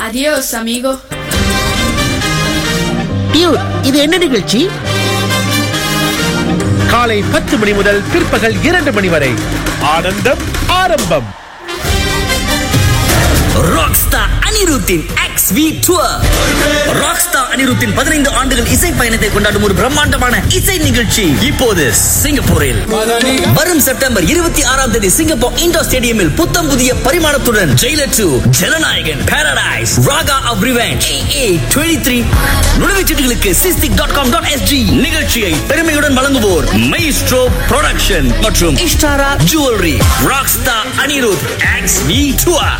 Adiós, amigo. Dude இது என்ன நிகழ்ச்சி காலை பத்து மணி முதல் பிற்பகல் இரண்டு மணி வரை ஆனந்தம் ஆரம்பம் ராக்ஸ்டார் அனிருத்தின் எக்ஸ் வி டூர் ராக்ஸ்டார் அனிருத்தின் பதினைந்து ஆண்டுகள் இசை பயணத்தை கொண்டாடும் ஒரு பிரம்மாண்டமான இசை நிகழ்ச்சி இப்போது சிங்கப்பூரில் வரும் செப்டம்பர் இருபத்தி ஆறாம் தேதி சிங்கப்பூர் இண்டோர் ஸ்டேடியமில் புத்தம் புதிய பரிமாணத்துடன் Jailer to Jananayagan paradise Raga of revenge A twenty three நுழைவுச்சீட்டுகளுக்கு Sistic dot com dot SG நிகழ்ச்சியை பெருமையுடன் வழங்குவோர் மைஸ்ட்ரோ ப்ரொடக்ஷன் மற்றும் Ishtara jewellery rockstar Anirudh X V tour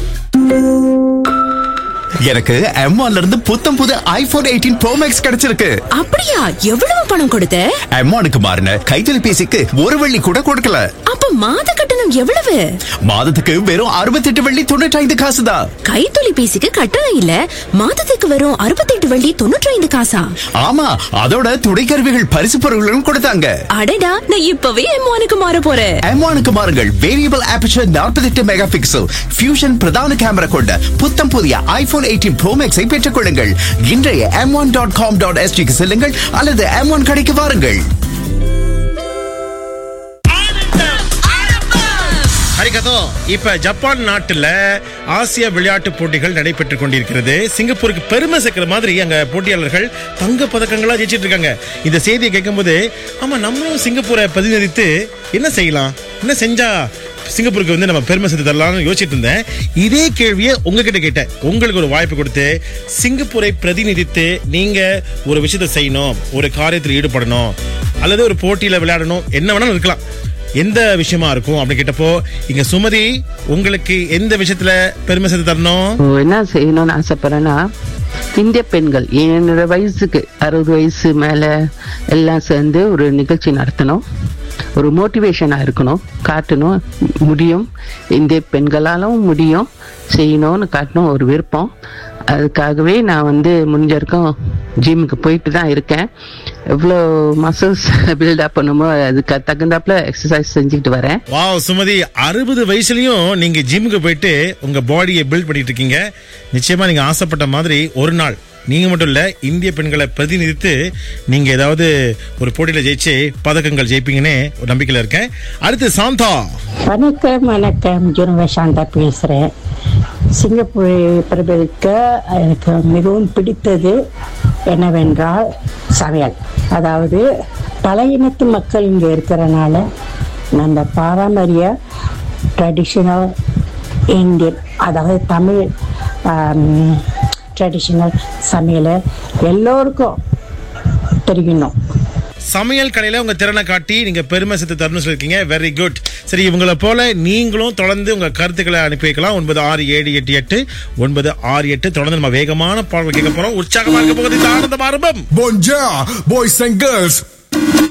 எனக்கு M1 ல இருந்து புத்தம் புது ஐபோன் எயிட்டீன் ப்ரோ மேக்ஸ் கிடைச்சிருக்கு அப்படியா எவ்வளவு பணம் கொடுத்த M1க்கு மாறின கைத்தொலைபேசிக்கு ஒரு வெள்ளி கூட கொடுக்கல அப்ப மாத கட்டணம் எவ்வளவு மாதத்துக்கு வெறும் 68 வெள்ளி தொண்ணூற்றி ஐந்து காசு தான் கைத்தொலைபேசிக்கு கட்டணம் இல்ல மாதத்துக்கு வரும் அறுபத்தெட்டு வள்ளி தொண்ணூற்றி ஐந்து காசா ஆமா அதோட துணை கருவிகள் பரிசு பொருட்களும் கொடுத்தாங்க அடடா நான் இப்பவே எம்மானுக்கு மாற போறேன் M1க்கு மாறுங்கள் variable aperture 48 mega pixel fusion பிரதான கேமரா கொண்ட புத்தம் புதிய ஐபோன் எயிட்டீன் ப்ரோ மேக்ஸை பெற்றுக் கொள்ளுங்கள் இன்றைய M one dot com dot எஸ்டிக்கு செல்லுங்கள் அல்லது எம் ஒன் கடைக்கு வாருங்கள் ஹரிகதோ இப்ப ஜப்பான் நாட்டுல ஆசிய விளையாட்டு போட்டிகள் நடைபெற்றுக் கொண்டிருக்கிறது சிங்கப்பூருக்கு பெருமை சேர்க்கிற மாதிரி அங்க போட்டியாளர்கள் தங்க பதக்கங்களா ஜெயிச்சிட்டு இருக்காங்க இந்த செய்தியை கேட்கும்போது ஆமா நம்மளும் சிங்கப்பூரை பிரதிநிதித்து என்ன செய்யலாம் என்ன செஞ்சா சிங்கப்பூருக்கு வந்து நம்ம பெருமை சேர்த்து தரலாம்னு யோசிச்சுட்டு இருந்தேன் இதே கேள்வியை உங்ககிட்ட கேட்டேன் உங்களுக்கு ஒரு வாய்ப்பு கொடுத்து சிங்கப்பூரை பிரதிநிதித்து நீங்க ஒரு விஷயத்தை செய்யணும் ஒரு காரியத்தில் ஈடுபடணும் அல்லது ஒரு போட்டியில விளையாடணும் என்ன வேணாலும் இருக்கலாம் எந்த விஷயமா இருக்கும் அப்படின்னு கேட்டப்போ இங்க சுமதி உங்களுக்கு எந்த விஷயத்துல பெருமை சேர்த்து தரணும் இப்போ என்ன செய்யணும்னு ஆசைப்படுறேன்னா இந்திய பெண்கள் என்னோட வயசுக்கு அறுபது வயசு மேலே எல்லாம் சேர்ந்து ஒரு நிகழ்ச்சி நடத்தணும் ஒரு மோட்டிவேஷனாக இருக்கணும் காட்டணும் முடியும் இந்திய பெண்களாலும் முடியும் செய்யணும்னு காட்டணும் ஒரு விருப்பம் அதுக்காகவே நான் வந்து முடிஞ்ச வரைக்கும் ஜிம்முக்கு போயிட்டு தான் இருக்கேன் எவ்வளோ மசில்ஸ் பில்டப் பண்ணுமோ அதுக்கு தகுந்தாப்புல எக்ஸசைஸ் செஞ்சுக்கிட்டு வரேன் வாவ் சுமதி அறுபது வயசுலயும் நீங்க ஜிம்முக்கு போயிட்டு உங்க பாடியை பில்ட் பண்ணிட்டு இருக்கீங்க நிச்சயமா நீங்க ஆசைப்பட்ட மாதிரி ஒரு நாள் நீங்க மட்டும் இல்ல இந்திய பெண்களை பிரதிநிதித்து நீங்க ஏதாவது ஒரு போட்டியில ஜெயிச்சு பதக்கங்கள் ஜெயிப்பீங்கன்னு ஒரு நம்பிக்கையில இருக்கேன் அடுத்து சாந்தா வணக்கம் வணக்கம் ஜுனுவ சாந்தா பேசுகிறேன் சிங்கப்பூரை பிரபலிக்க எனக்கு மிகவும் பிடித்தது என்னவென்றால் சமையல் அதாவது பல இனத்து மக்கள் இங்கே இருக்கிறனால நம்ம பாரம்பரிய ட்ரெடிஷ்னல் இந்தியன் அதாவது தமிழ் ட்ரெடிஷ்னல் சமையலை எல்லோருக்கும் தெரியணும் சமையல் கடையில உங்க திறனை காட்டி நீங்க பெருமை சேர்த்து தரணும்னு சொல்லிருக்கீங்க வெரி குட் சரி இவங்கள போல நீங்களும் தொடர்ந்து உங்க கருத்துக்களை அனுப்பி வைக்கலாம் ஒன்பது ஆறு ஏழு எட்டு எட்டு ஒன்பது ஆறு எட்டு தொடர்ந்து நம்ம வேகமான பாடல் கேட்க போறோம் உற்சாகமா இருக்க போகுது இந்த ஆனந்தம் ஆரம்பம் Bonjour, boys and girls.